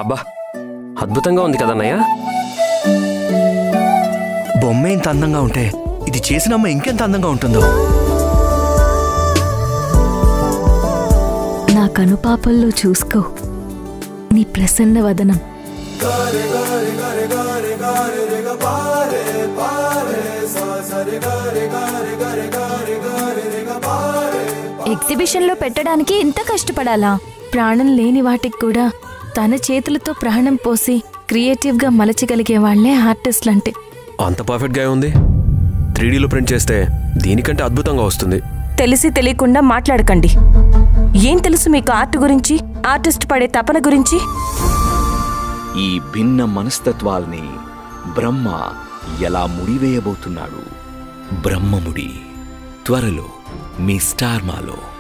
అబ్బా అద్భుతంగా ఉంది కదన్నయ్య బొమ్మ ఇంత అందంగా ఉంటే ఇది చేసిన అమ్మ ఇంకెంత అందంగా ఉంటుందో నా కనుపాపల్లో చూసుకో నీ ప్రసన్న వదనం ఎగ్జిబిషన్లో పెట్టడానికి ఇంత కష్టపడాలా ప్రాణం లేని వాటికి కూడా తన చేతులతో ప్రాణం పోసి క్రియేటివ్గా మలచగలిగే వాళ్లే ఆర్టిస్టులంటే అంత పర్ఫెక్ట్గా ఉంది త్రీడీలో ప్రింట్ చేస్తే దీనికంటే అద్భుతంగా వస్తుంది తెలిసి తెలియకుండా మాట్లాడకండి ఏం తెలుసు మీకు ఆర్ట్ గురించి ఆర్టిస్ట్ పడే తపన గురించి ఈ భిన్న మనస్తత్వాల్ని బ్రహ్మ ఎలా ముడివేయబోతున్నాడు బ్రహ్మముడి త్వరలో మీ స్టార్ మాలో